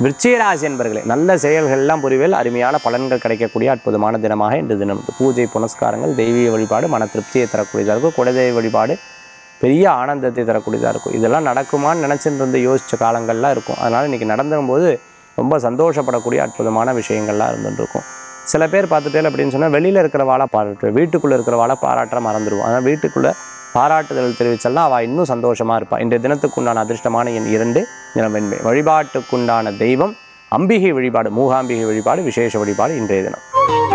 விருச்சிகராசி என்பர்களே நல்ல செயல்கள் எல்லாம் புரிவேல் அருமையான பலன்கள் கிடைக்கக்கூடிய அற்புதமான தினமாக இன்று தினம் உண்டு. பூஜை புனஸ்காரங்கள் தெய்வீக வழிபாடு மன திருப்தியை தரக்கூடியதாக இருக்கும் குலதெய்வ வழிபாடு பெரிய ஆனந்தத்தை தரக்கூடியதாக இருக்கும் இதெல்லாம் நடக்குமான்னு நினச்சிட்டு இருந்து யோசித்த காலங்கள்லாம் இருக்கும் அதனால் இன்றைக்கி நடந்தும்போது ரொம்ப சந்தோஷப்படக்கூடிய அற்புதமான விஷயங்கள்லாம் இருந்துட்டு இருக்கும் சில பேர் பார்த்துட்டே அப்படின்னு சொன்னால் வெளியில் இருக்கிறவாளை பாராட்டு வீட்டுக்குள்ளே இருக்கிறவாளை பாராட்ட மறந்துடுவோம் அதனால் வீட்டுக்குள்ளே பாராட்டுதல் தெரிவிச்செல்லாம் அவள் இன்னும் சந்தோஷமாக இருப்பாள் இன்றைய தினத்துக்குண்டான அதிர்ஷ்டமான எண் இரண்டு நிறம் வெண்மை வழிபாட்டுக்குண்டான தெய்வம் அம்பிகை வழிபாடு மூகாம்பிகை வழிபாடு விசேஷ வழிபாடு இன்றைய தினம்